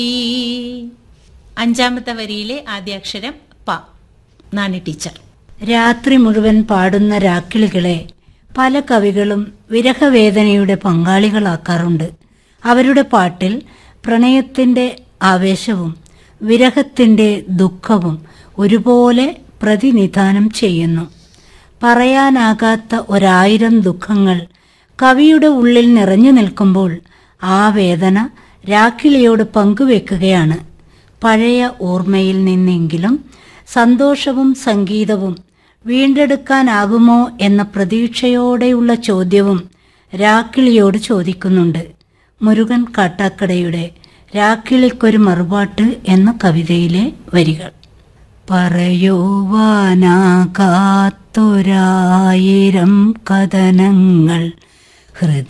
ഈ അഞ്ചാമത്തെ വരിയിലെ ആദ്യാക്ഷരം പ നാണി ടീച്ചർ രാത്രി മുഴുവൻ പാടുന്ന രാക്കിളികളെ പല കവികളും വിരഹവേദനയുടെ പങ്കാളികളാക്കാറുണ്ട് അവരുടെ പാട്ടിൽ പ്രണയത്തിന്റെ ആവേശവും വിരഹത്തിന്റെ ദുഃഖവും ഒരുപോലെ പ്രതിനിധാനം ചെയ്യുന്നു പറയാനാകാത്ത ഒരായിരം ദുഃഖങ്ങൾ കവിയുടെ ഉള്ളിൽ നിറഞ്ഞു നിൽക്കുമ്പോൾ ആ വേദന രാക്കിളിയോട് പങ്കുവെക്കുകയാണ് പഴയ ഓർമ്മയിൽ നിന്നെങ്കിലും സന്തോഷവും സംഗീതവും വീണ്ടെടുക്കാനാകുമോ എന്ന പ്രതീക്ഷയോടെയുള്ള ചോദ്യവും രാക്കിളിയോട് ചോദിക്കുന്നുണ്ട് മുരുകൻ കാട്ടാക്കടയുടെ രാക്കിളിക്കൊരു മറുപാട്ട് എന്ന കവിതയിലെ വരികൾ പറയുവാനാകാത്തൊരായിരം കഥനങ്ങൾ ഹൃദയ